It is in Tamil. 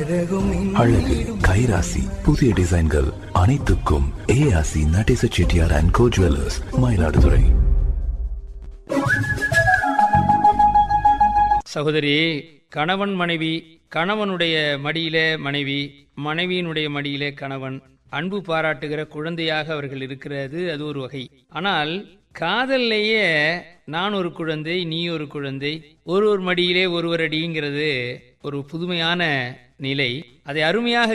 அழகு கைராசி புதிய டிசைன்கள் அனைத்துக்கும் ARC Natesa Chettiar and co jewellers Mayiladuthurai சகோதரி கணவன் மனைவி கணவனுடைய மடியிலே மனைவி மனைவியினுடைய மடியிலே கணவன் அன்பு பாராட்டுகிற குழந்தையாக அவர்கள் இருக்கிறது அது ஒரு வகை ஆனால் காதல்லையே நான் ஒரு குழந்தை நீ ஒரு குழந்தை ஒரு ஒரு மடியிலே ஒருவர் அடிங்கிறது ஒரு புதுமையான நிலை அதை அருமையாக